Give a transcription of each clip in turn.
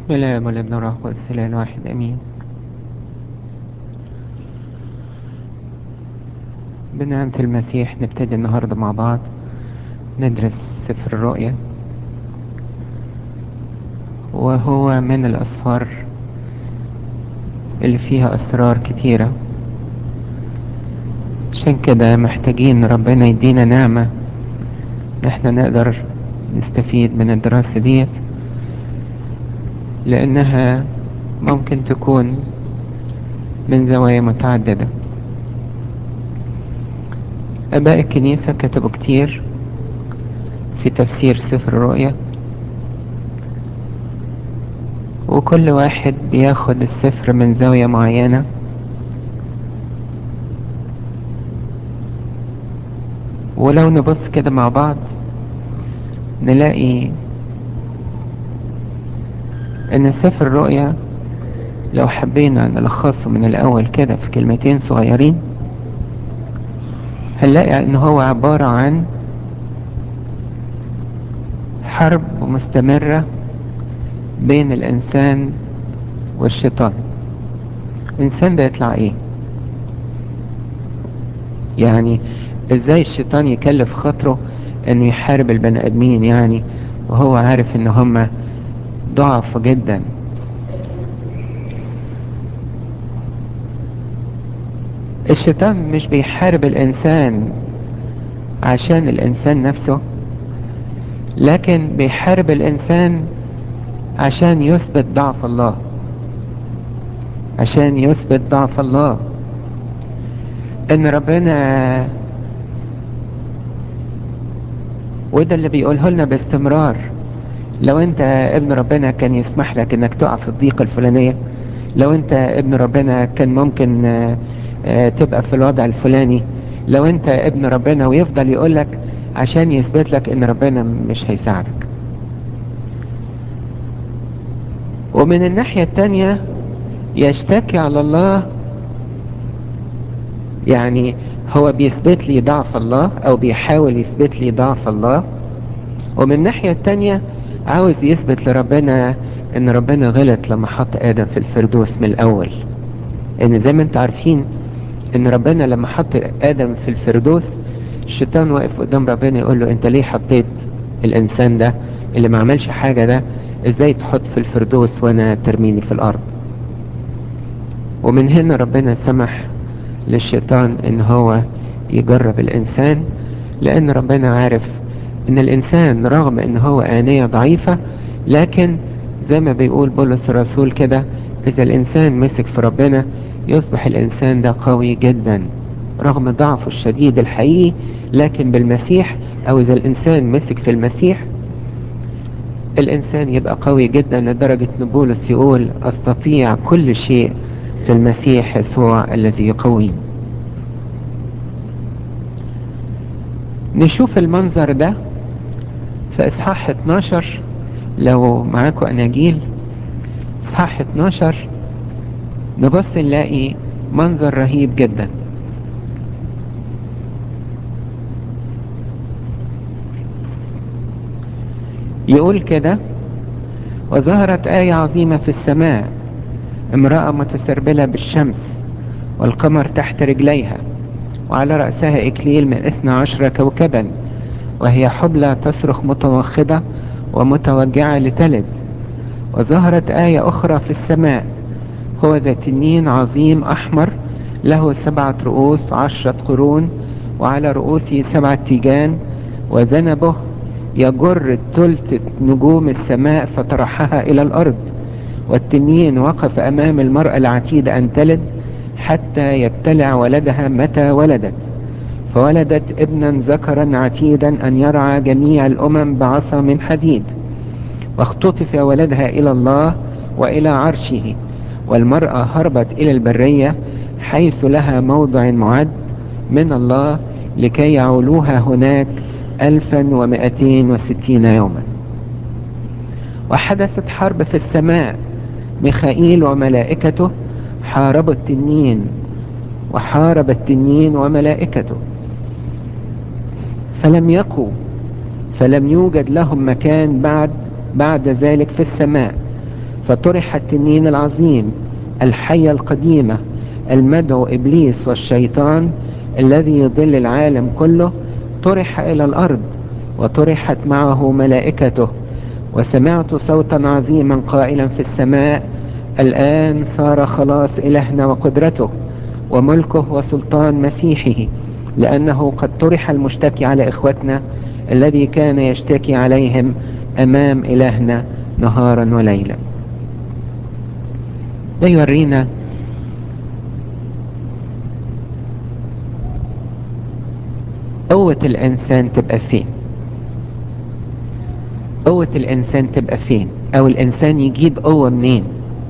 بسم الله والابن والروح القدس الإله الواحد امين بنعمة المسيح نبتدي النهاردة مع بعض ندرس سفر الرؤيا وهو من الأسفار اللي فيها أسرار كتيرة عشان كده محتاجين ربنا يدينا نعمة ان احنا نقدر نستفيد من الدراسة ديت لأنها ممكن تكون من زوايا متعددة آباء الكنيسة كتبوا كتير في تفسير سفر الرؤيا وكل واحد بياخد السفر من زاوية معينة ولو نبص كده مع بعض نلاقي ان سفر الرؤيا لو حبينا نلخصه من الاول كده في كلمتين صغيرين هنلاقي ان هو عبارة عن حرب مستمرة بين الانسان والشيطان الانسان ده يطلع ايه يعني ازاي الشيطان يكلف خاطره انه يحارب البني ادمين يعني وهو عارف ان هما ضعف جدا الشيطان مش بيحارب الانسان عشان الانسان نفسه لكن بيحارب الانسان عشان يثبت ضعف الله عشان يثبت ضعف الله ان ربنا وده اللي بيقوله لنا باستمرار لو انت ابن ربنا كان يسمح لك انك تقع في الضيقة الفلانية لو انت ابن ربنا كان ممكن اه اه تبقى في الوضع الفلاني لو انت ابن ربنا ويفضل يقولك عشان يثبت لك ان ربنا مش هيساعدك ومن الناحية التانية يشتكي على الله يعني هو بيثبت لي ضعف الله او بيحاول يثبت لي ضعف الله ومن الناحية التانية عاوز يثبت لربنا ان ربنا غلط لما حط ادم في الفردوس من الاول ان زي ما انتوا عارفين ان ربنا لما حط ادم في الفردوس الشيطان واقف قدام ربنا يقول له انت ليه حطيت الانسان ده اللي ما عملش حاجة ده ازاي تحط في الفردوس وانا ترميني في الارض ومن هنا ربنا سمح للشيطان ان هو يجرب الانسان لان ربنا عارف ان الانسان رغم ان هو آنية ضعيفة لكن زي ما بيقول بولس الرسول كده اذا الانسان مسك في ربنا يصبح الانسان ده قوي جدا رغم ضعفه الشديد الحقيقي لكن بالمسيح او اذا الانسان مسك في المسيح الانسان يبقى قوي جدا لدرجة ان بولس يقول استطيع كل شيء في المسيح يسوع الذي يقويني نشوف المنظر ده في اصحاح 12 لو معاكم اناجيل اصحاح 12 نبص نلاقي منظر رهيب جدا يقول كده وظهرت آية عظيمة في السماء امرأة متسربلة بالشمس والقمر تحت رجليها وعلى رأسها إكليل من اثنى عشر كوكبا وهي حبلى تصرخ متوخدة ومتوجعة لتلد وظهرت آية أخرى في السماء هو ذا تنين عظيم أحمر له سبعة رؤوس عشرة قرون وعلى رؤوسه سبعة تيجان وذنبه يجر الثلث نجوم السماء فطرحها إلى الأرض والتنين وقف أمام المرأة العتيدة أن تلد حتى يبتلع ولدها متى ولدت فولدت ابنا ذكرا عتيدا أن يرعى جميع الأمم بعصا من حديد واختطف ولدها إلى الله وإلى عرشه والمرأة هربت إلى البرية حيث لها موضع معد من الله لكي يعولوها هناك ألفا ومائتين وستين يوما وحدثت حرب في السماء ميخائيل وملائكته حاربوا التنين وحارب التنين وملائكته فلم يقوا فلم يوجد لهم مكان بعد بعد ذلك في السماء فطرح التنين العظيم الحية القديمة المدعو إبليس والشيطان الذي يضل العالم كله طرح إلى الأرض وطرحت معه ملائكته وسمعت صوتا عظيما قائلا في السماء الآن صار خلاص إلهنا وقدرته وملكه وسلطان مسيحه لأنه قد طرح المشتكي على إخوتنا الذي كان يشتكي عليهم أمام إلهنا نهارا وليلا ده يورينا قوة الإنسان تبقى فين قوة الإنسان تبقى فين أو الإنسان يجيب قوة منين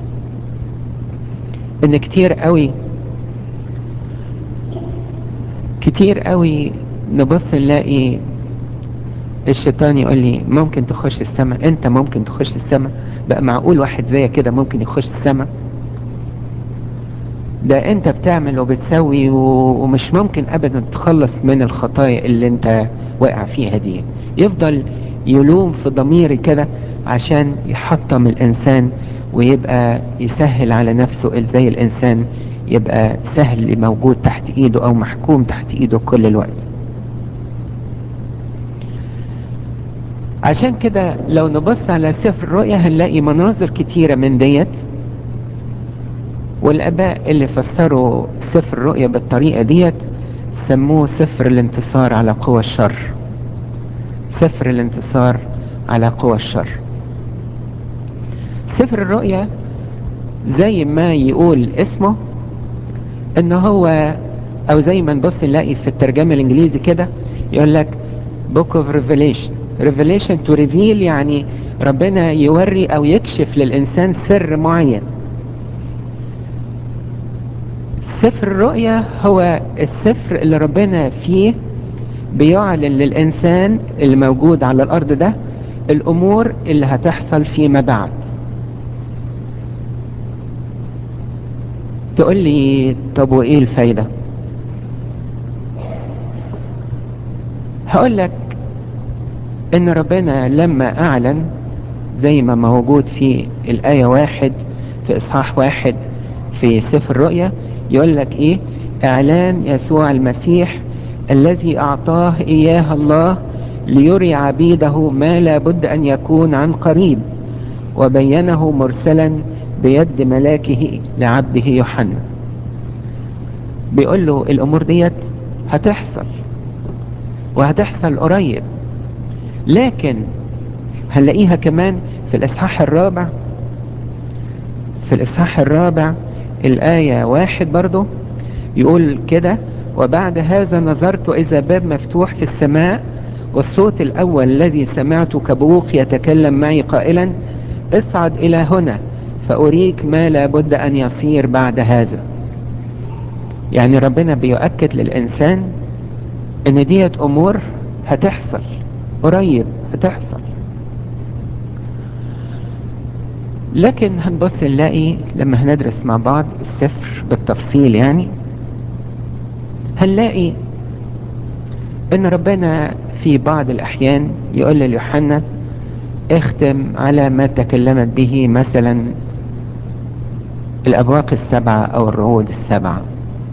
إن كتير قوي كتير قوي نبص نلاقي الشيطان يقول لي ممكن تخش السماء انت ممكن تخش السماء بقى معقول واحد زي كده ممكن يخش السماء ده انت بتعمل وبتسوي ومش ممكن ابدا تخلص من الخطايا اللي انت واقع فيها دي يفضل يلوم في ضميري كده عشان يحطم الانسان ويبقى يسهل على نفسه زي الانسان يبقى سهل موجود تحت ايده او محكوم تحت ايده كل الوقت عشان كده لو نبص على سفر الرؤيا هنلاقي مناظر كتيرة من ديت والاباء اللي فسروا سفر الرؤيا بالطريقة ديت سموه سفر الانتصار على قوى الشر سفر الانتصار على قوى الشر سفر الرؤيا زي ما يقول اسمه ان هو او زي ما نبص نلاقي في الترجمة الانجليزي كده يقول لك book of revelation revelation to reveal يعني ربنا يوري او يكشف للانسان سر معين سفر الرؤيا هو السفر اللي ربنا فيه بيعلن للإنسان اللي موجود على الأرض ده الأمور اللي هتحصل فيما بعد تقول لي طب وإيه الفايدة هقول لك إن ربنا لما أعلن زي ما موجود في الآية واحد في إصحاح واحد في سفر الرؤيا يقول لك ايه اعلان يسوع المسيح الذي اعطاه اياه الله ليري عبيده ما لا بد ان يكون عن قريب وبينه مرسلا بيد ملاكه لعبده يوحنا بيقول له الامور ديت هتحصل وهتحصل قريب لكن هنلاقيها كمان في الاصحاح الرابع في الاصحاح الرابع الآية واحد برضو يقول كده وبعد هذا نظرت إذا باب مفتوح في السماء والصوت الأول الذي سمعته كبوق يتكلم معي قائلا اصعد إلى هنا فأريك ما لابد أن يصير بعد هذا يعني ربنا بيؤكد للإنسان إن ديت أمور هتحصل قريب هتحصل لكن هنبص نلاقي لما هندرس مع بعض السفر بالتفصيل يعني هنلاقي ان ربنا في بعض الاحيان يقول ليوحنا اختم على ما تكلمت به مثلا الابواق السبعة او الرعود السبعة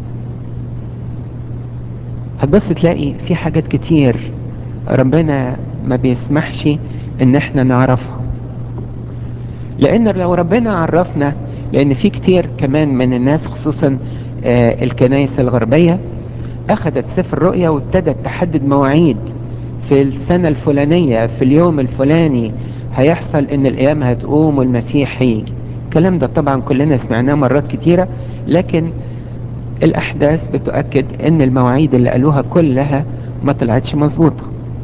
هتبص تلاقي في حاجات كتير ربنا ما بيسمحش ان احنا نعرفها لان لو ربنا عرفنا لان في كتير كمان من الناس خصوصا آه الكنائس الغربية اخذت سفر الرؤيا وابتدت تحدد مواعيد في السنة الفلانية في اليوم الفلاني هيحصل ان القيامة هتقوم والمسيح هيجي الكلام ده طبعا كلنا سمعناه مرات كتيرة لكن الاحداث بتؤكد ان المواعيد اللي قالوها كلها ما طلعتش مظبوطه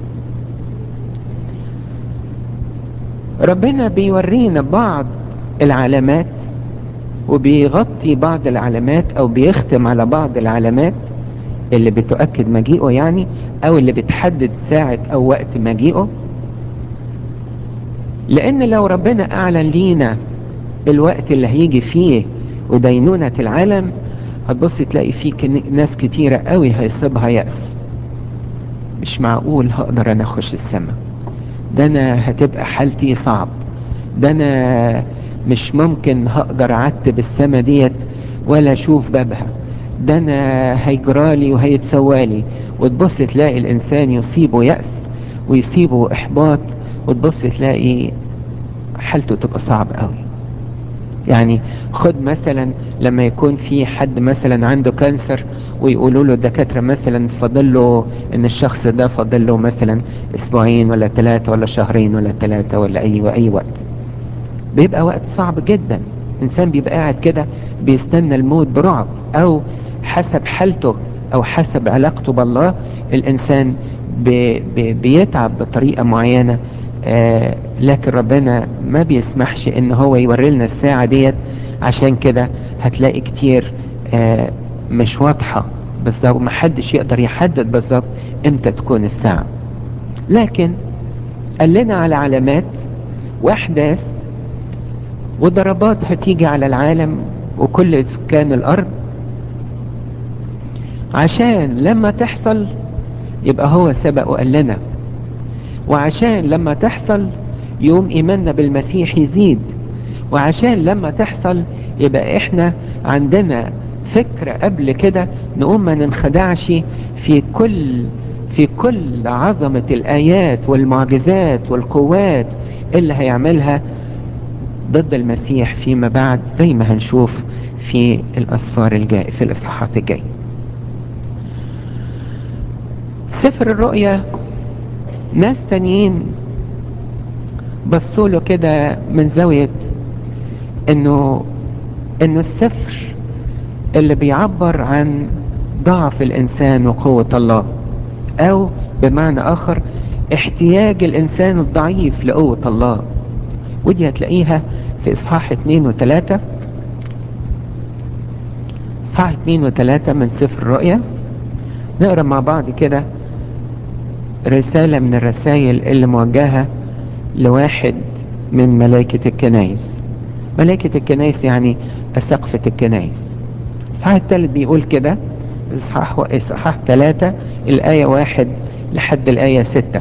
ربنا بيورينا بعض العلامات وبيغطي بعض العلامات او بيختم على بعض العلامات اللي بتؤكد مجيئه يعني او اللي بتحدد ساعة او وقت مجيئه لان لو ربنا اعلن لينا الوقت اللي هيجي فيه ودينونة العالم هتبص تلاقي فيه ناس كتيرة قوي هيصيبها يأس مش معقول هقدر انا اخش السماء ده انا هتبقى حالتي صعب ده انا مش ممكن هقدر اعتب السما ديت ولا اشوف بابها ده انا هيجرالي وهيتسوالي وتبص تلاقي الانسان يصيبه يأس ويصيبه احباط وتبص تلاقي حالته تبقى صعب قوي يعني خد مثلا لما يكون في حد مثلا عنده كانسر ويقولوا له الدكاترة مثلا فاضل له ان الشخص ده فاضل له مثلا اسبوعين ولا ثلاثة ولا شهرين ولا ثلاثة ولا اي واي وقت بيبقى وقت صعب جدا انسان بيبقى قاعد كده بيستنى الموت برعب او حسب حالته او حسب علاقته بالله الانسان بي بي بيتعب بطريقة معينة آه لكن ربنا ما بيسمحش ان هو يوري لنا الساعة ديت عشان كده هتلاقي كتير آه مش واضحة بالظبط محدش يقدر يحدد بالظبط امتى تكون الساعة لكن قال لنا على علامات واحداث وضربات هتيجي على العالم وكل سكان الارض عشان لما تحصل يبقى هو سبق وقال لنا وعشان لما تحصل يوم ايماننا بالمسيح يزيد وعشان لما تحصل يبقى احنا عندنا فكرة قبل كده نقوم ما ننخدعش في كل في كل عظمة الآيات والمعجزات والقوات اللي هيعملها ضد المسيح فيما بعد زي ما هنشوف في الأسفار الجاي في الإصحاحات الجاية سفر الرؤيا ناس تانيين بصوا له كده من زاوية انه انه السفر اللي بيعبر عن ضعف الانسان وقوة الله او بمعنى اخر احتياج الانسان الضعيف لقوة الله ودي هتلاقيها في اصحاح اتنين وتلاتة اصحاح اتنين وتلاتة من سفر الرؤيا نقرا مع بعض كده رسالة من الرسائل اللي موجهة لواحد من ملائكة الكنايس ملائكة الكنايس يعني أسقفة الكنايس الإصحاح الثالث بيقول كده إصحاح إصحاح ثلاثة الآية واحد لحد الآية ستة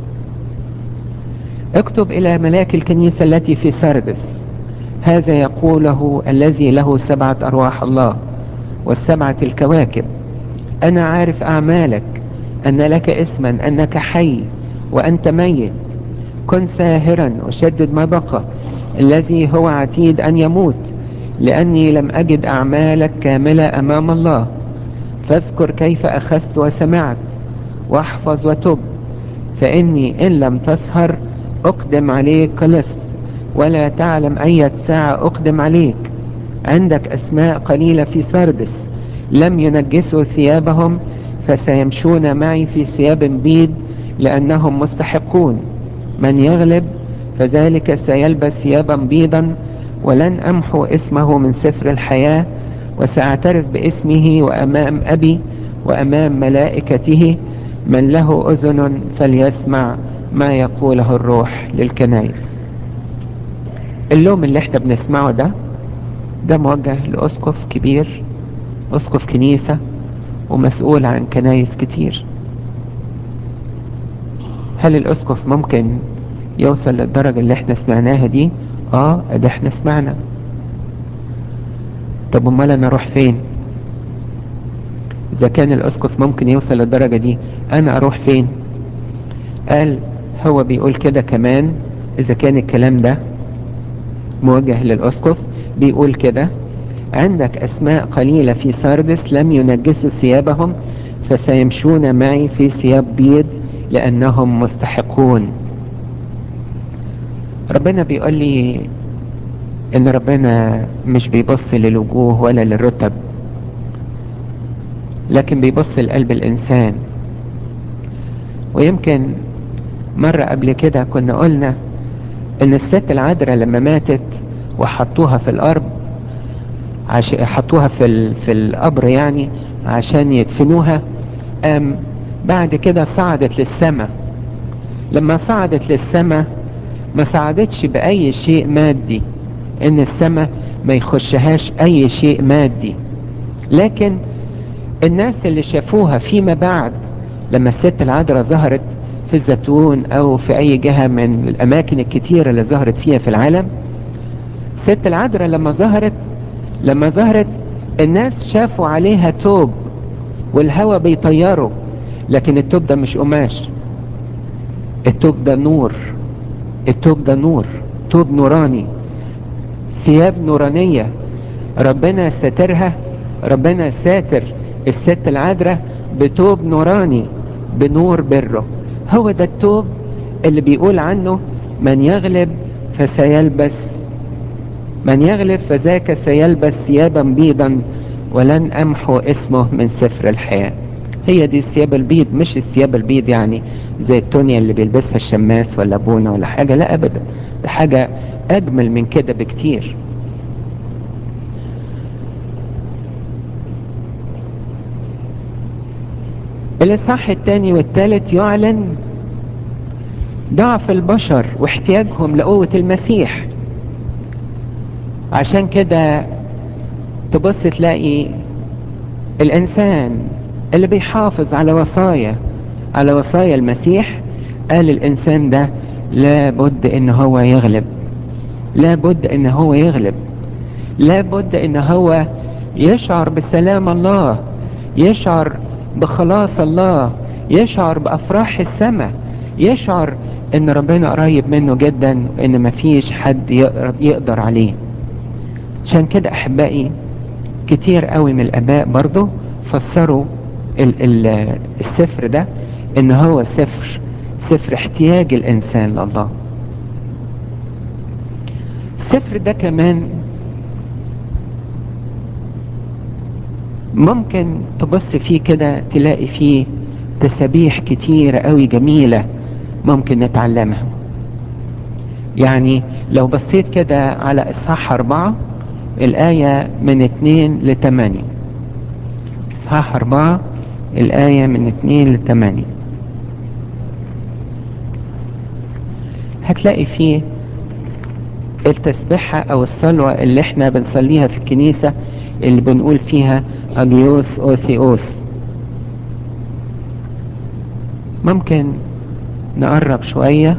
اكتب إلى ملاك الكنيسة التي في سردس هذا يقوله الذي له سبعة أرواح الله والسبعة الكواكب أنا عارف أعمالك أن لك اسما أنك حي وأنت ميت كن ساهرا وشدد ما بقى الذي هو عتيد أن يموت لأني لم أجد أعمالك كاملة أمام الله فاذكر كيف أخذت وسمعت واحفظ وتب فإني إن لم تسهر أقدم عليك كلص ولا تعلم أي ساعة أقدم عليك عندك أسماء قليلة في سردس لم ينجسوا ثيابهم فسيمشون معي في ثياب بيض لأنهم مستحقون من يغلب فذلك سيلبس ثيابا بيضا ولن أمحو اسمه من سفر الحياة وسأعترف باسمه وأمام أبي وأمام ملائكته من له أذن فليسمع ما يقوله الروح للكنائس اللوم اللي احنا بنسمعه ده ده موجه لأسقف كبير أسقف كنيسة ومسؤول عن كنايس كتير هل الأسقف ممكن يوصل للدرجة اللي احنا سمعناها دي اه ده احنا سمعنا طب امال انا اروح فين اذا كان الاسقف ممكن يوصل للدرجة دي انا اروح فين قال هو بيقول كده كمان اذا كان الكلام ده موجه للاسقف بيقول كده عندك اسماء قليلة في ساردس لم ينجسوا ثيابهم فسيمشون معي في ثياب بيض لانهم مستحقون ربنا بيقول لي ان ربنا مش بيبص للوجوه ولا للرتب لكن بيبص لقلب الانسان ويمكن مرة قبل كده كنا قلنا ان الست العذراء لما ماتت وحطوها في الارض عش... حطوها في ال... في القبر يعني عشان يدفنوها قام بعد كده صعدت للسماء لما صعدت للسماء ما صعدتش بأي شيء مادي ان السماء ما يخشهاش اي شيء مادي لكن الناس اللي شافوها فيما بعد لما الست العذراء ظهرت في الزيتون او في اي جهة من الاماكن الكتيرة اللي ظهرت فيها في العالم الست العذراء لما ظهرت لما ظهرت الناس شافوا عليها توب والهوا بيطيره لكن التوب ده مش قماش التوب ده نور التوب ده نور توب نوراني ثياب نورانية ربنا ساترها ربنا ساتر الست العذراء بتوب نوراني بنور بره هو ده التوب اللي بيقول عنه من يغلب فسيلبس من يغلب فذاك سيلبس ثيابا بيضا ولن امحو اسمه من سفر الحياة هي دي الثياب البيض مش الثياب البيض يعني زي التونيا اللي بيلبسها الشماس ولا ابونا ولا حاجة لا ابدا ده حاجة اجمل من كده بكتير الاصحاح الثاني والثالث يعلن ضعف البشر واحتياجهم لقوة المسيح عشان كده تبص تلاقي الانسان اللي بيحافظ على وصايا على وصايا المسيح قال الانسان ده لابد ان هو يغلب لابد ان هو يغلب لابد ان هو يشعر بسلام الله يشعر بخلاص الله يشعر بافراح السماء يشعر ان ربنا قريب منه جدا وان مفيش حد يقدر عليه عشان كده احبائي كتير قوي من الاباء برضو فسروا ال ال السفر ده ان هو سفر سفر احتياج الانسان لله السفر ده كمان ممكن تبص فيه كده تلاقي فيه تسابيح كتيرة قوي جميلة ممكن نتعلمها يعني لو بصيت كده على اصحاح اربعة الآية من اتنين لتمانية اصحاح اربعة الآية من اتنين لتمانية هتلاقي فيه التسبيحة او الصلوة اللي احنا بنصليها في الكنيسة اللي بنقول فيها اجيوس اوثيوس ممكن نقرب شوية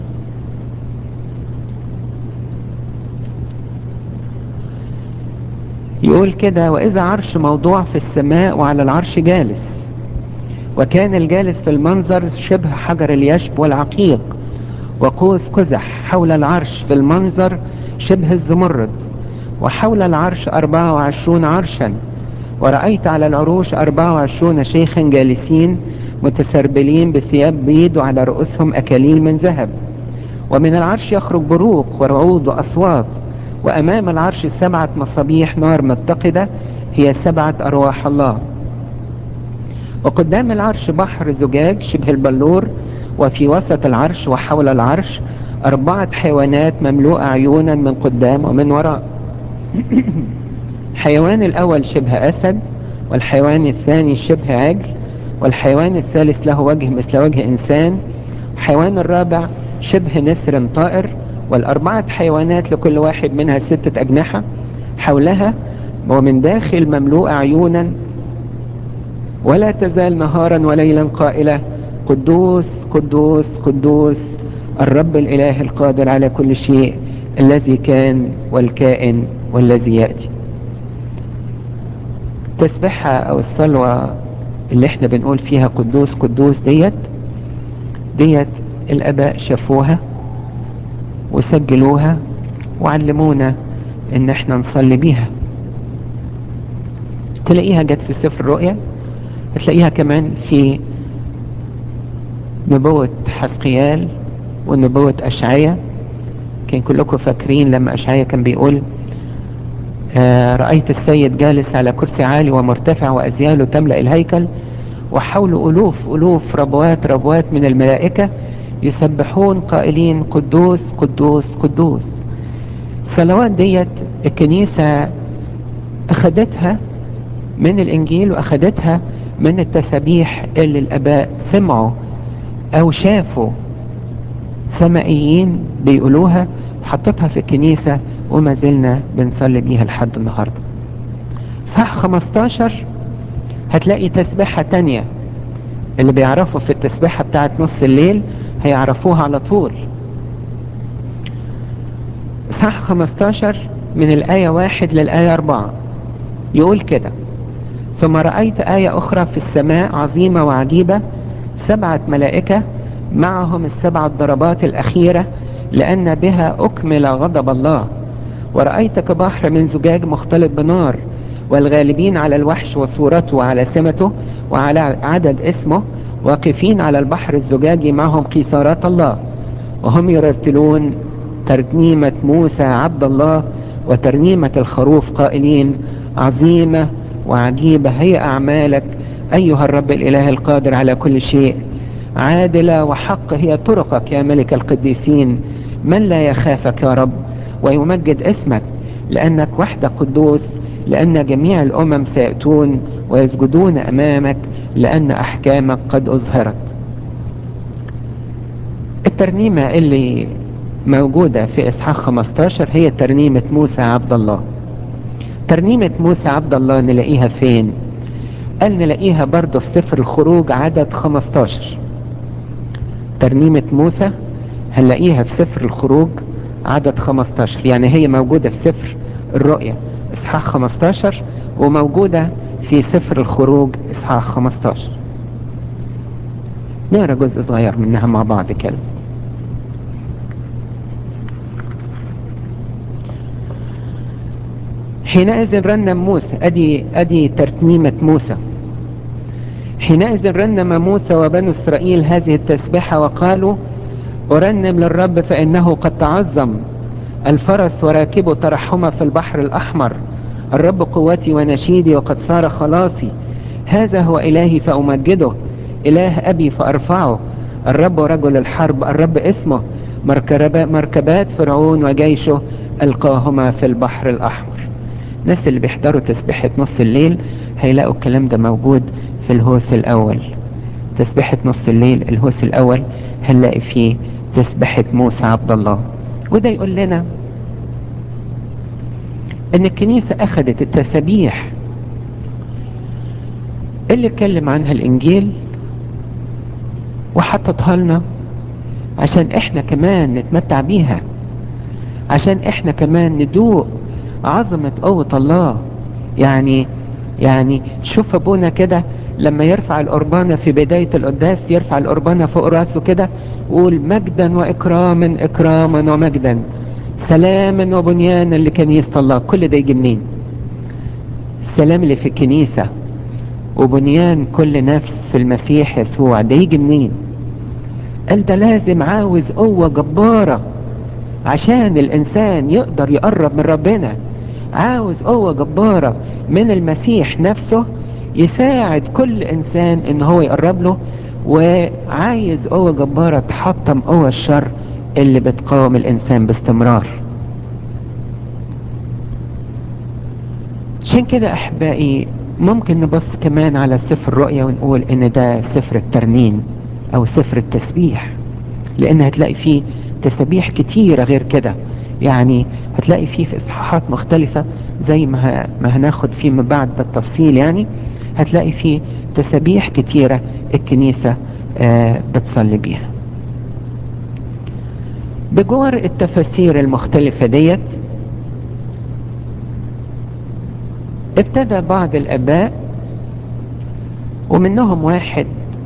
يقول كده وإذا عرش موضوع في السماء وعلى العرش جالس وكان الجالس في المنظر شبه حجر اليشب والعقيق وقوس قزح حول العرش في المنظر شبه الزمرد وحول العرش أربعة وعشرون عرشا ورأيت على العروش أربعة وعشرون شيخا جالسين متسربلين بثياب بيض وعلى رؤوسهم أكاليل من ذهب ومن العرش يخرج بروق ورعود وأصوات وأمام العرش سبعة مصابيح نار متقدة هي سبعة أرواح الله وقدام العرش بحر زجاج شبه البلور وفي وسط العرش وحول العرش أربعة حيوانات مملوءة عيونا من قدام ومن وراء الحيوان الأول شبه أسد والحيوان الثاني شبه عجل والحيوان الثالث له وجه مثل وجه إنسان الحيوان الرابع شبه نسر طائر والأربعة حيوانات لكل واحد منها ستة أجنحة حولها ومن داخل مملوءة عيونا ولا تزال نهارا وليلا قائلة قدوس قدوس قدوس الرب الإله القادر على كل شيء الذي كان والكائن والذي يأتي تسبحها أو الصلوة اللي احنا بنقول فيها قدوس قدوس ديت ديت الآباء شافوها وسجلوها وعلمونا ان احنا نصلي بيها تلاقيها جت في سفر الرؤيا تلاقيها كمان في نبوة حسقيال ونبوة أشعية كان كلكم فاكرين لما أشعية كان بيقول آه رأيت السيد جالس على كرسي عالي ومرتفع وأزياله تملأ الهيكل وحوله ألوف ألوف ربوات ربوات من الملائكة يسبحون قائلين قدوس قدوس قدوس الصلوات ديت الكنيسة أخدتها من الإنجيل وأخدتها من التسابيح اللي الآباء سمعوا أو شافوا سمائيين بيقولوها حطتها في الكنيسة وما زلنا بنصلي بيها لحد النهاردة صح 15 هتلاقي تسبيحة تانية اللي بيعرفوا في التسبيحة بتاعت نص الليل هيعرفوها على طول صح 15 من الآية واحد للآية أربعة يقول كده ثم رأيت آية أخرى في السماء عظيمة وعجيبة سبعة ملائكة معهم السبع الضربات الأخيرة لأن بها أكمل غضب الله ورأيت كبحر من زجاج مختلط بنار والغالبين على الوحش وصورته وعلى سمته وعلى عدد اسمه واقفين على البحر الزجاجي معهم قيثارات الله وهم يرتلون ترنيمة موسى عبد الله وترنيمة الخروف قائلين عظيمة وعجيبة هي أعمالك أيها الرب الإله القادر على كل شيء عادلة وحق هي طرقك يا ملك القديسين من لا يخافك يا رب ويمجد اسمك لأنك وحدك قدوس لأن جميع الأمم سيأتون ويسجدون أمامك لأن أحكامك قد أظهرت الترنيمة اللي موجودة في إصحاح 15 هي ترنيمة موسى عبد الله ترنيمة موسى عبد الله نلاقيها فين قال نلاقيها برضه في سفر الخروج عدد 15 ترنيمة موسى هنلاقيها في سفر الخروج عدد 15 يعني هي موجودة في سفر الرؤيا إصحاح 15 وموجودة في سفر الخروج إصحاح 15 نقرا جزء صغير منها مع بعض كده حينئذ رنم موسى ادي ادي ترنيمة موسى حينئذ رنم موسى وبنو اسرائيل هذه التسبيحة وقالوا ارنم للرب فانه قد تعظم الفرس وراكبه ترحما في البحر الاحمر الرب قوتي ونشيدي وقد صار خلاصي هذا هو الهي فامجده اله ابي فارفعه الرب رجل الحرب الرب اسمه مركبات فرعون وجيشه القاهما في البحر الاحمر الناس اللي بيحضروا تسبيحة نص الليل هيلاقوا الكلام ده موجود في الهوس الأول تسبيحة نص الليل الهوس الأول هنلاقي فيه تسبيحة موسى عبد الله وده يقول لنا ان الكنيسة اخذت التسابيح اللي اتكلم عنها الانجيل وحطتها لنا عشان احنا كمان نتمتع بيها عشان احنا كمان ندوق عظمة قوة الله يعني يعني شوف ابونا كده لما يرفع القربانة في بداية القداس يرفع القربانة فوق راسه كده ويقول مجدا واكراما اكراما ومجدا سلاما وبنيانا لكنيسة الله كل ده يجي منين السلام اللي في الكنيسة وبنيان كل نفس في المسيح يسوع ده يجي منين قال ده لازم عاوز قوة جبارة عشان الانسان يقدر يقرب من ربنا عاوز قوة جبارة من المسيح نفسه يساعد كل انسان ان هو يقرب له وعايز قوة جبارة تحطم قوة الشر اللي بتقاوم الانسان باستمرار عشان كده احبائي ممكن نبص كمان على سفر الرؤيا ونقول ان ده سفر الترنيم او سفر التسبيح لان هتلاقي فيه تسابيح كتيرة غير كده يعني هتلاقي فيه في اصحاحات مختلفة زي ما, ما هناخد فيه من بعد بالتفصيل يعني هتلاقي فيه تسابيح كتيرة الكنيسة آه بتصلي بيها بجوار التفاسير المختلفة ديت ابتدى بعض الاباء ومنهم واحد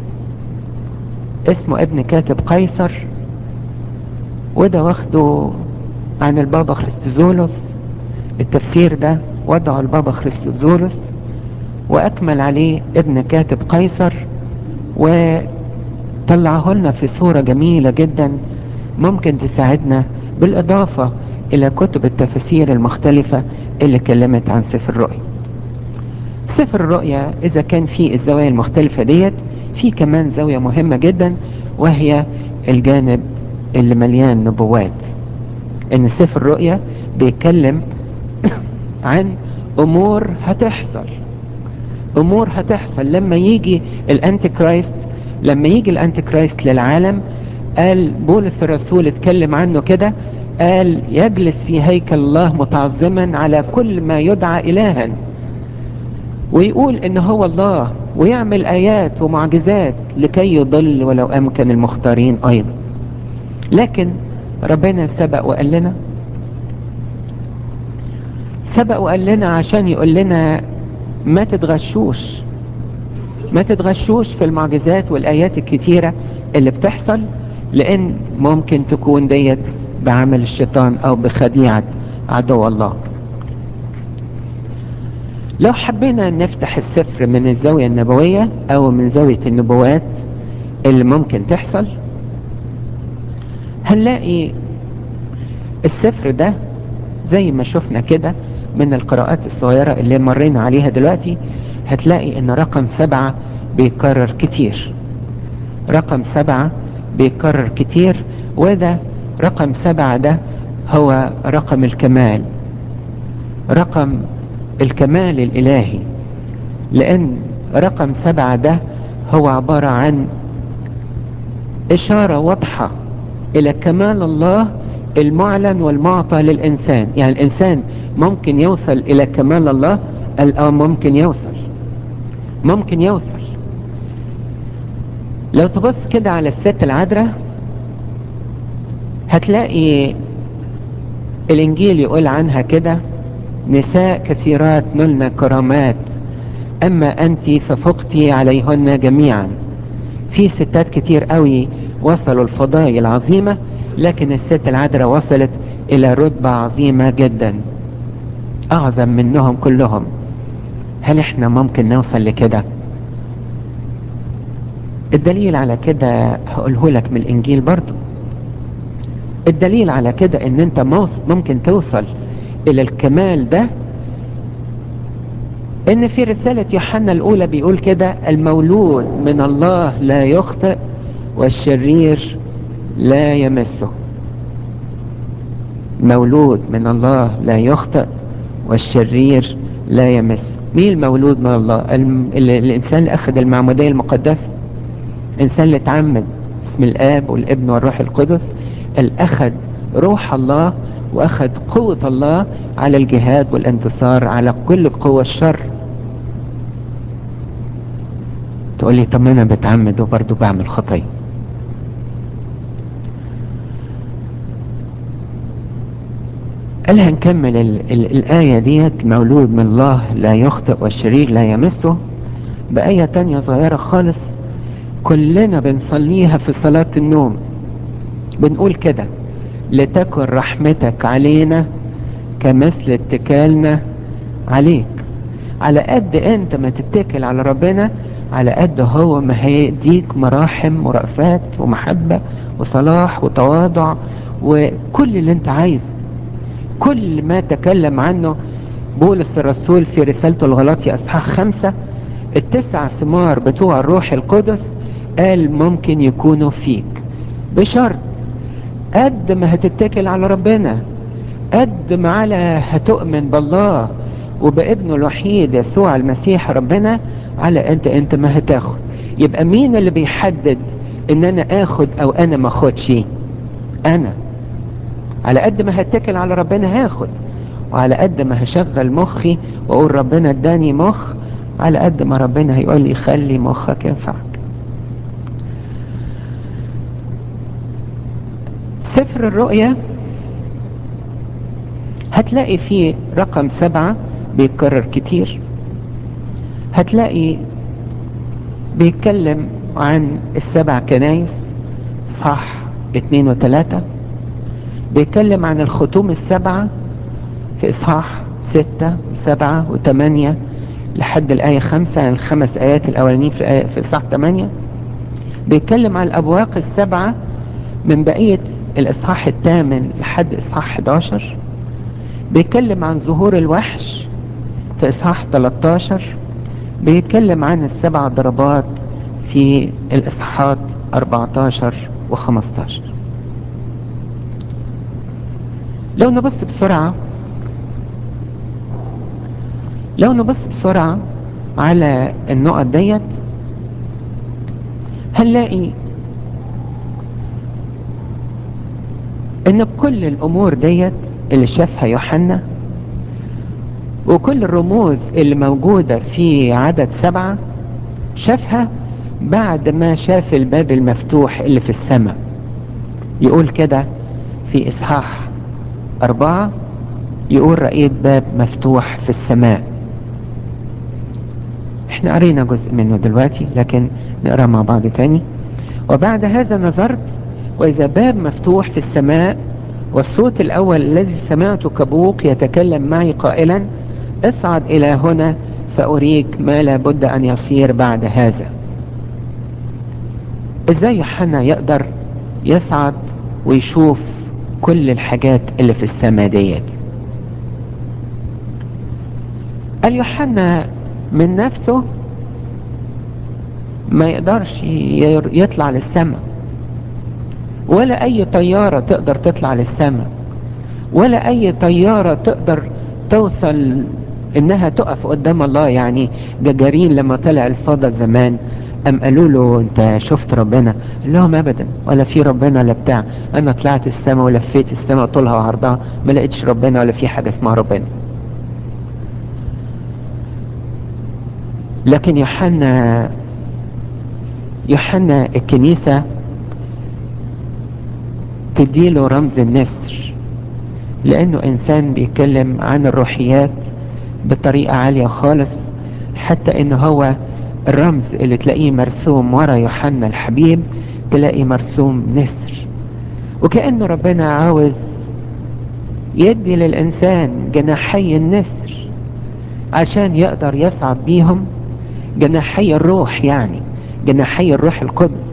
اسمه ابن كاتب قيصر وده واخده عن البابا خريستوزولوس التفسير ده وضعه البابا خريستوزولوس واكمل عليه ابن كاتب قيصر وطلعه لنا في صورة جميلة جدا ممكن تساعدنا بالاضافة الى كتب التفاسير المختلفة اللي كلمت عن سفر الرؤيا سفر الرؤيا اذا كان فيه الزوايا المختلفة ديت في كمان زاوية مهمة جدا وهي الجانب اللي مليان نبوات ان سفر الرؤيا بيتكلم عن امور هتحصل امور هتحصل لما يجي الانتي كرايست لما يجي الانتي كرايست للعالم قال بولس الرسول اتكلم عنه كده قال يجلس في هيكل الله متعظما على كل ما يدعى الها ويقول ان هو الله ويعمل ايات ومعجزات لكي يضل ولو امكن المختارين ايضا لكن ربنا سبق وقال لنا سبق وقال لنا عشان يقول لنا ما تتغشوش ما تتغشوش في المعجزات والآيات الكتيرة اللي بتحصل لأن ممكن تكون ديت بعمل الشيطان أو بخديعة عدو الله لو حبينا نفتح السفر من الزاوية النبوية أو من زاوية النبوات اللي ممكن تحصل هنلاقي السفر ده زي ما شفنا كده من القراءات الصغيرة اللي مرينا عليها دلوقتي هتلاقي ان رقم سبعة بيكرر كتير رقم سبعة بيكرر كتير وده رقم سبعة ده هو رقم الكمال رقم الكمال الالهي لان رقم سبعة ده هو عبارة عن اشارة واضحة الى كمال الله المعلن والمعطى للإنسان يعني الإنسان ممكن يوصل إلى كمال الله الآن ممكن يوصل ممكن يوصل لو تبص كده على الست العذراء هتلاقي الإنجيل يقول عنها كده نساء كثيرات نلن كرامات أما أنت ففقتي عليهن جميعا في ستات كتير قوي وصلوا الفضائل العظيمة لكن الست العذراء وصلت الى رتبة عظيمة جدا اعظم منهم كلهم هل احنا ممكن نوصل لكده الدليل على كده هقوله لك من الانجيل برضو الدليل على كده ان انت ممكن توصل الى الكمال ده ان في رسالة يوحنا الاولى بيقول كده المولود من الله لا يخطئ والشرير لا يمسه مولود من الله لا يخطئ والشرير لا يمسه مين المولود من الله الم... الانسان اللي اخذ المعمودية المقدسة الانسان اللي اتعمد اسم الاب والابن والروح القدس اللي اخذ روح الله واخذ قوة الله على الجهاد والانتصار على كل قوة الشر تقول لي طب انا بتعمد وبرضه بعمل خطيه قال هنكمل ال ال الآية ديت مولود من الله لا يخطئ والشرير لا يمسه بآية تانية صغيرة خالص كلنا بنصليها في صلاة النوم بنقول كده لتكن رحمتك علينا كمثل اتكالنا عليك على قد انت ما تتكل على ربنا على قد هو ما هيديك مراحم ورأفات ومحبة وصلاح وتواضع وكل اللي انت عايزه كل ما تكلم عنه بولس الرسول في رسالته الغلاطي اصحاح خمسة التسع ثمار بتوع الروح القدس قال ممكن يكونوا فيك بشرط قد ما هتتكل على ربنا قد ما على هتؤمن بالله وبابنه الوحيد يسوع المسيح ربنا على قد انت ما هتاخد يبقى مين اللي بيحدد ان انا اخد او انا ما اخدش انا على قد ما هتكل على ربنا هاخد وعلى قد ما هشغل مخي واقول ربنا اداني مخ على قد ما ربنا هيقول لي خلي مخك ينفعك سفر الرؤيا هتلاقي فيه رقم سبعة بيتكرر كتير هتلاقي بيتكلم عن السبع كنايس صح اتنين وتلاتة بيتكلم عن الختوم السبعة في إصحاح ستة وسبعة وثمانية لحد الآية خمسة يعني الخمس آيات الأولانيين في, آية في إصحاح ثمانية بيتكلم عن الأبواق السبعة من بقية الإصحاح الثامن لحد إصحاح 11 بيتكلم عن ظهور الوحش في إصحاح 13 بيتكلم عن السبع ضربات في الإصحاحات 14 و15 لو نبص بسرعة لو نبص بسرعة على النقط ديت هنلاقي ان كل الامور ديت اللي شافها يوحنا وكل الرموز اللي موجودة في عدد سبعة شافها بعد ما شاف الباب المفتوح اللي في السماء يقول كده في اصحاح اربعة يقول رأيت باب مفتوح في السماء احنا قرينا جزء منه دلوقتي لكن نقرأ مع بعض تاني وبعد هذا نظرت وإذا باب مفتوح في السماء والصوت الأول الذي سمعته كبوق يتكلم معي قائلا اصعد إلى هنا فأريك ما لابد أن يصير بعد هذا ازاي يوحنا يقدر يصعد ويشوف كل الحاجات اللي في السماء ديت قال يوحنا من نفسه ما يقدرش يطلع للسماء ولا اي طيارة تقدر تطلع للسماء ولا اي طيارة تقدر توصل انها تقف قدام الله يعني جاجارين لما طلع الفضاء زمان ام قالوا له انت شفت ربنا قال لهم ابدا ولا في ربنا ولا بتاع انا طلعت السماء ولفيت السماء طولها وعرضها ما لقيتش ربنا ولا في حاجة اسمها ربنا لكن يوحنا يوحنا الكنيسة تديله رمز النسر لانه انسان بيتكلم عن الروحيات بطريقة عالية خالص حتى ان هو الرمز اللي تلاقيه مرسوم ورا يوحنا الحبيب تلاقي مرسوم نسر وكأن ربنا عاوز يدي للإنسان جناحي النسر عشان يقدر يصعد بيهم جناحي الروح يعني جناحي الروح القدس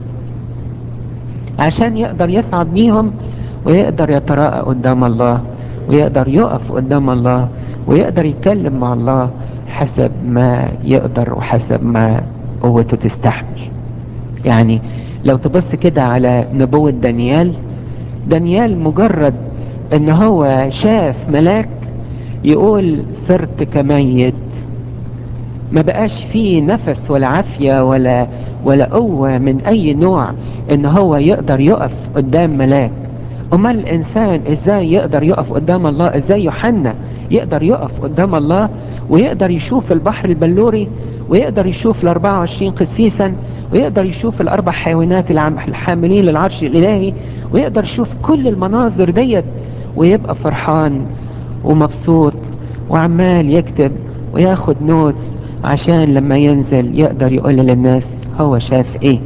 عشان يقدر يصعد بيهم ويقدر يتراءى قدام الله ويقدر يقف قدام الله ويقدر يتكلم مع الله حسب ما يقدر وحسب ما قوته تستحمل يعني لو تبص كده على نبوة دانيال دانيال مجرد ان هو شاف ملاك يقول صرت كميت ما بقاش فيه نفس ولا عافية ولا ولا قوة من اي نوع ان هو يقدر يقف قدام ملاك امال الانسان ازاي يقدر يقف قدام الله ازاي يوحنا يقدر يقف قدام الله ويقدر يشوف البحر البلوري ويقدر يشوف ال 24 قسيسا ويقدر يشوف الاربع حيوانات الحاملين للعرش الالهي ويقدر يشوف كل المناظر ديت ويبقى فرحان ومبسوط وعمال يكتب وياخد نوتس عشان لما ينزل يقدر يقول للناس هو شاف ايه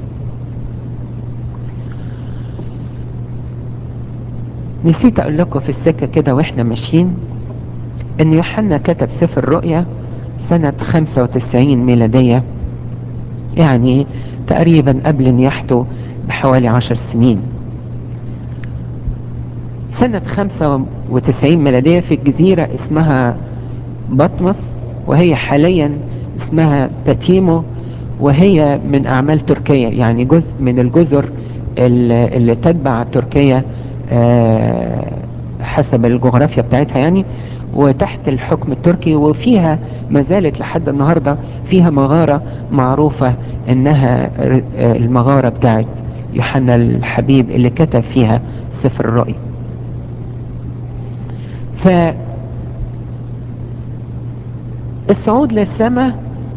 نسيت اقول لكم في السكة كده واحنا ماشيين ان يوحنا كتب سفر الرؤيا سنة 95 ميلادية يعني تقريبا قبل نياحته بحوالي عشر سنين سنة 95 ميلادية في الجزيرة اسمها بطمس وهي حاليا اسمها باتيمو وهي من اعمال تركيا يعني جزء من الجزر اللي تتبع تركيا حسب الجغرافيا بتاعتها يعني وتحت الحكم التركي وفيها ما زالت لحد النهاردة فيها مغارة معروفة انها المغارة بتاعت يوحنا الحبيب اللي كتب فيها سفر الرؤيا ف الصعود للسماء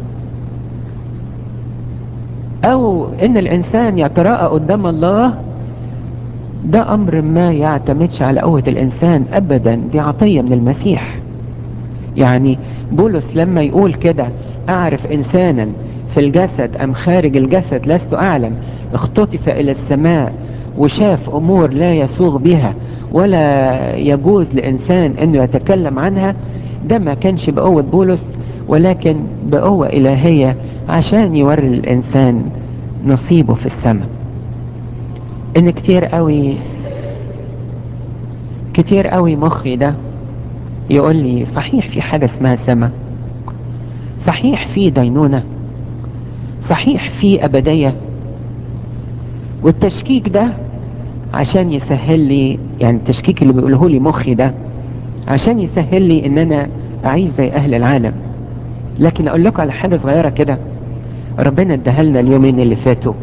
او ان الانسان يتراءى قدام الله ده امر ما يعتمدش على قوة الانسان ابدا دي عطية من المسيح يعني بولس لما يقول كده اعرف انسانا في الجسد ام خارج الجسد لست اعلم اختطف الى السماء وشاف امور لا يسوغ بها ولا يجوز لانسان انه يتكلم عنها ده ما كانش بقوة بولس ولكن بقوة الهية عشان يوري الانسان نصيبه في السماء ان كتير قوي كتير قوي مخي ده يقول لي صحيح في حاجة اسمها سماء صحيح في دينونة صحيح في أبدية والتشكيك ده عشان يسهل لي يعني التشكيك اللي بيقوله لي مخي ده عشان يسهل لي ان انا اعيش زي اهل العالم لكن اقول لكم على حاجة صغيرة كده ربنا اداها لنا اليومين اللي فاتوا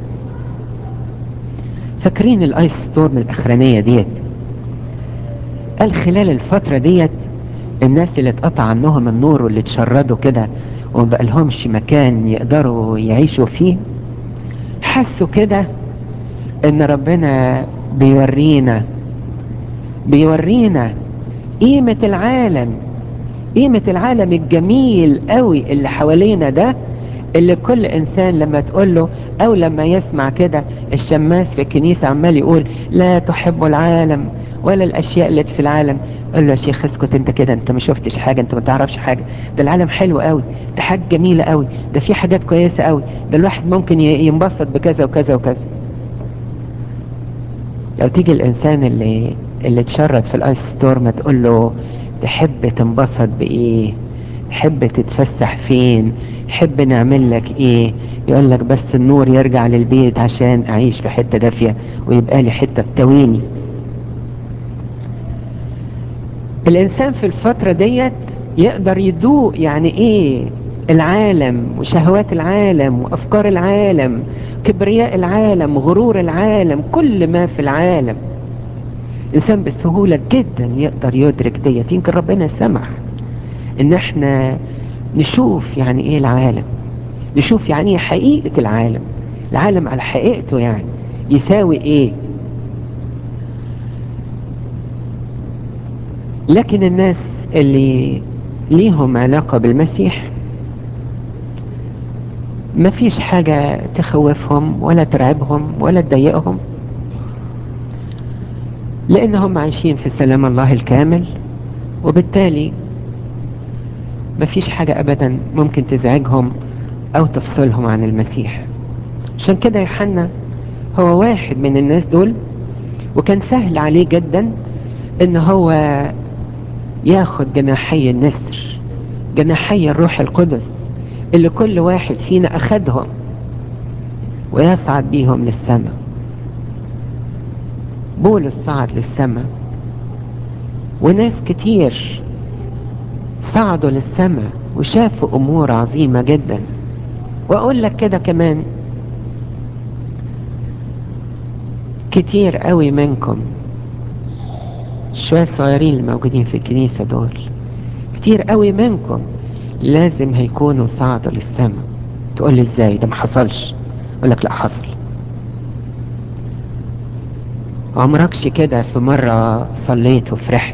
فاكرين الايس ستورم الاخرانية ديت قال خلال الفترة ديت الناس اللي اتقطع عنهم النور واللي اتشردوا كده وما بقالهمش مكان يقدروا يعيشوا فيه حسوا كده ان ربنا بيورينا بيورينا قيمة العالم قيمة العالم الجميل قوي اللي حوالينا ده اللي كل انسان لما تقول له او لما يسمع كده الشماس في الكنيسة عمال يقول لا تحب العالم ولا الاشياء التي في العالم قال له يا شيخ اسكت انت كده انت ما شفتش حاجة انت ما تعرفش حاجة ده العالم حلو قوي ده حاجة جميلة قوي ده في حاجات كويسة قوي ده الواحد ممكن ينبسط بكذا وكذا وكذا لو تيجي الانسان اللي اللي اتشرد في الايس ستور ما تقول له تحب تنبسط بايه تحب تتفسح فين تحب نعمل لك ايه يقول لك بس النور يرجع للبيت عشان اعيش في حتة دافية ويبقى لي حتة تتويني الانسان في الفترة ديت يقدر يدوق يعني ايه العالم وشهوات العالم وافكار العالم كبرياء العالم غرور العالم كل ما في العالم انسان بسهولة جدا يقدر يدرك ديت يمكن ربنا سمح ان احنا نشوف يعني ايه العالم نشوف يعني ايه حقيقة العالم العالم على حقيقته يعني يساوي ايه لكن الناس اللي ليهم علاقة بالمسيح ما فيش حاجة تخوفهم ولا ترعبهم ولا تضايقهم لانهم عايشين في سلام الله الكامل وبالتالي ما فيش حاجة ابدا ممكن تزعجهم او تفصلهم عن المسيح عشان كده يوحنا هو واحد من الناس دول وكان سهل عليه جدا ان هو ياخد جناحي النسر جناحي الروح القدس اللي كل واحد فينا اخدهم ويصعد بيهم للسماء بولس صعد للسماء وناس كتير صعدوا للسماء وشافوا امور عظيمة جدا واقول لك كده كمان كتير قوي منكم شوية صغيرين الموجودين في الكنيسة دول كتير قوي منكم لازم هيكونوا صعدوا للسماء تقول لي ازاي ده ما حصلش اقول لك لا حصل عمركش كده في مرة صليت وفرحت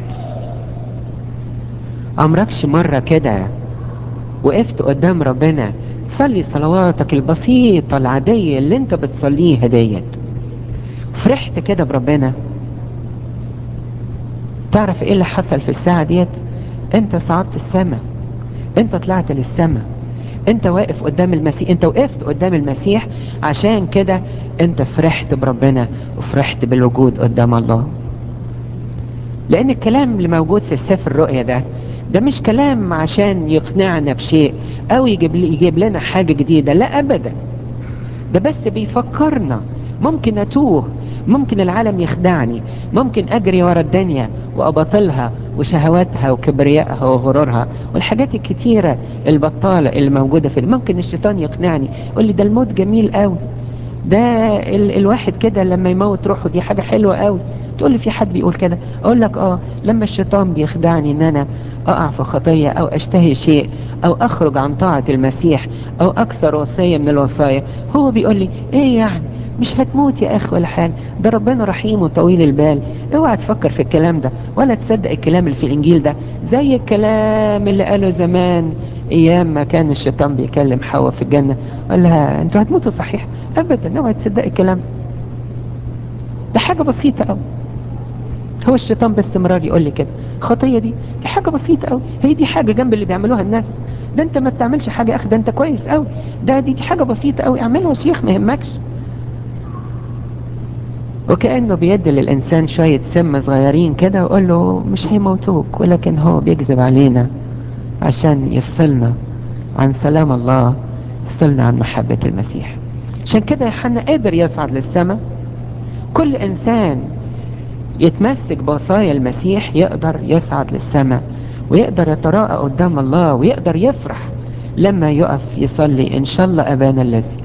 عمركش مرة كده وقفت قدام ربنا صلي صلواتك البسيطة العادية اللي انت بتصليها ديت فرحت كده بربنا تعرف ايه اللي حصل في الساعة ديت انت صعدت السماء انت طلعت للسماء انت واقف قدام المسيح انت وقفت قدام المسيح عشان كده انت فرحت بربنا وفرحت بالوجود قدام الله لان الكلام اللي موجود في السفر الرؤيا ده ده مش كلام عشان يقنعنا بشيء او يجيب, يجيب لنا حاجة جديدة لا ابدا ده بس بيفكرنا ممكن اتوه ممكن العالم يخدعني ممكن اجري ورا الدنيا وابطلها وشهواتها وكبريائها وغرورها والحاجات الكتيرة البطالة اللي موجودة في ممكن الشيطان يقنعني يقول لي ده الموت جميل قوي ده ال الواحد كده لما يموت روحه دي حاجة حلوة قوي تقول لي في حد بيقول كده اقول لك اه لما الشيطان بيخدعني ان انا اقع في خطية او اشتهي شيء او اخرج عن طاعة المسيح او اكثر وصية من الوصايا هو بيقول لي ايه يعني مش هتموت يا اخ ولا حاجة ده ربنا رحيم وطويل البال اوعى تفكر في الكلام ده ولا تصدق الكلام اللي في الانجيل ده زي الكلام اللي قاله زمان ايام ما كان الشيطان بيكلم حواء في الجنة قال لها انتوا هتموتوا صحيح ابدا اوعى تصدق الكلام ده حاجة بسيطة قوي هو الشيطان باستمرار يقول لي كده الخطية دي دي حاجة بسيطة قوي هي دي حاجة جنب اللي بيعملوها الناس ده انت ما بتعملش حاجة يا اخي ده انت كويس قوي ده دي, دي حاجة بسيطة قوي اعملها يا شيخ ما يهمكش وكأنه بيدي للإنسان شوية سم صغيرين كده ويقول له مش هيموتوك ولكن هو بيكذب علينا عشان يفصلنا عن سلام الله يفصلنا عن محبة المسيح عشان كده يوحنا قدر يصعد للسماء كل إنسان يتمسك بوصايا المسيح يقدر يصعد للسماء ويقدر يتراءى قدام الله ويقدر يفرح لما يقف يصلي إن شاء الله أبانا الذي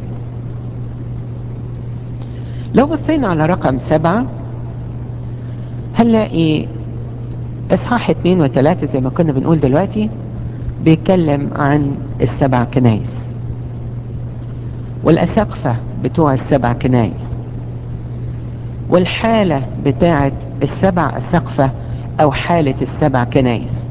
لو بصينا على رقم سبعة هنلاقي اصحاح اتنين وتلاتة زي ما كنا بنقول دلوقتي بيتكلم عن السبع كنايس والأساقفة بتوع السبع كنايس والحالة بتاعت السبع أساقفة او حالة السبع كنايس